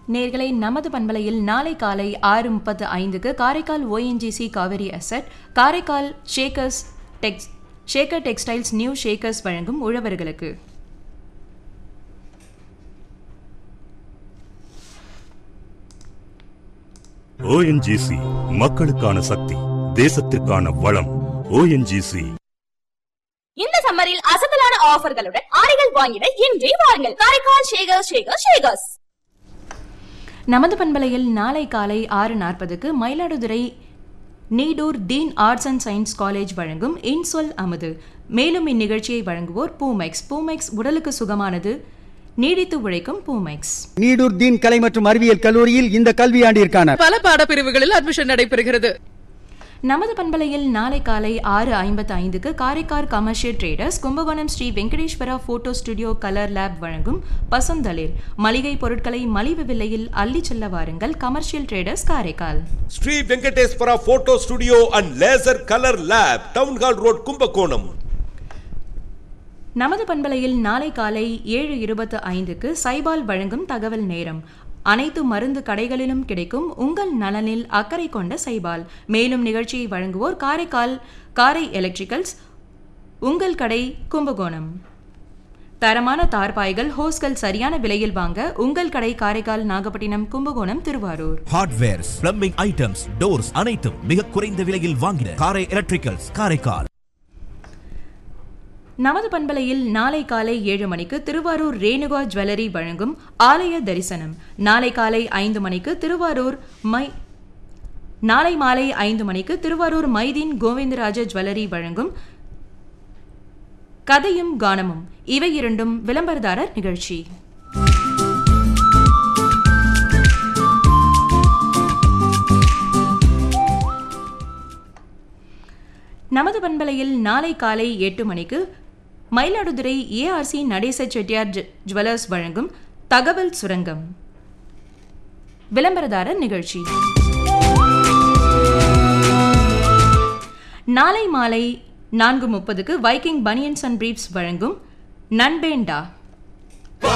நேர்களை நமது பண்பலையில் நாளை காலை ஆறு முப்பத்து ஐந்துக்கு Karaikal ONGC Kaveri asset Karaikal shakers tex shaker textiles new shakers வழங்கும் உழவர்களுக்கு ஓஎன்ஜிசி மக்களுக்கான சக்தி தேசத்திற்கான வளம் ஓஎன்ஜிசி இந்த சம்மரில் அசத்தலான ஆஃபர்களுடன் ஆடைகள் வாங்கிட இன்றே வாருங்கள் காரைக்கால் ஷேகர் ஷேகர் ஷேகர்ஸ் நமது பண்பலையில் நாளை காலை ஆறு நாற்பதுக்கு Mayiladuthurai Needur Deen arts and science college வழங்கும் இன்சொல் அமுது மேலும் இந்நிகழ்ச்சியை வழங்குவோர் பூமெக்ஸ் பூமெக்ஸ் உடலுக்கு சுகமானது நீடித்து உழைக்கும் பூமெக்ஸ் நீடூர் தீன் கலை மற்றும் அறிவியல் கல்லூரியில் இந்த கல்வியாண்டிற்கான பல பாடப்பிரிவுகளில் அட்மிஷன் நடைபெறுகிறது நமது பண்பலையில் நாளை காலை ஆறு ஐம்பத்து ஐந்துக்கு Karaikal commercial traders Kumbakonam Sri Venkateswara photo studio colour lab வழங்கும் பசுந்தளிர் மளிகை பொருட்களை மலிவு விலையில் அள்ளிச் செல்ல வாருங்கள் commercial traders Karaikal Sri Venkateswara photo studio and laser colour lab town hall road Kumbakonam நமது பண்பலையில் நாளை காலை ஏழு இருபத்து ஐந்துக்கு சைபால் வழங்கும் தகவல் நேரம் அனைத்து மருந்து கடைகளிலும் கிடைக்கும் உங்கள் நலனில் அக்கறை கொண்ட சைபால் மேலும் நிகழ்ச்சியை வழங்குவோர் காரைக்கால் காரை எலக்ட்ரிக்கல்ஸ் உங்கள் கடை கும்பகோணம் தரமான தார்பாய்கள் ஹோஸ்கள் சரியான விலையில் வாங்க உங்கள் கடை Karaikal Nagapattinam Kumbakonam Thiruvarur hardwares plumbing items doors அனைத்தும் மிக குறைந்த விலையில் வாங்கின காரை எலக்ட்ரிக்கல்ஸ் காரைக்கால் நமது பண்பலையில் நாளை காலை ஏழு மணிக்கு திருவாரூர் ரேணுகா ஜுவல்லரி வழங்கும் ஆலய தரிசனம் நாளை காலை ஐந்து மணிக்கு திருவாரூர் மை நாளை மாலை ஐந்து மணிக்கு திருவாரூர் மைதீன் கோவிந்தராஜ ஜுவல்லரி வழங்கும் கதையும் கானமும் இவை இரண்டும் விளம்பரதாரர் நிகழ்ச்சி நமது பண்பலையில் நாளை காலை எட்டு மணிக்கு மயிலாடுதுறை ஏஆர்சி நடேச செட்டியார் ஜு- ஜுவல்லர்ஸ் வழங்கும் தகவல் சுரங்கம் விளம்பரதாரர் நிகழ்ச்சி நாளை மாலை நான்கு முப்பதுக்கு வைக்கிங் பனியன்ஸ் அண்ட் பிரீப்ஸ் வழங்கும் நண்பேண்டா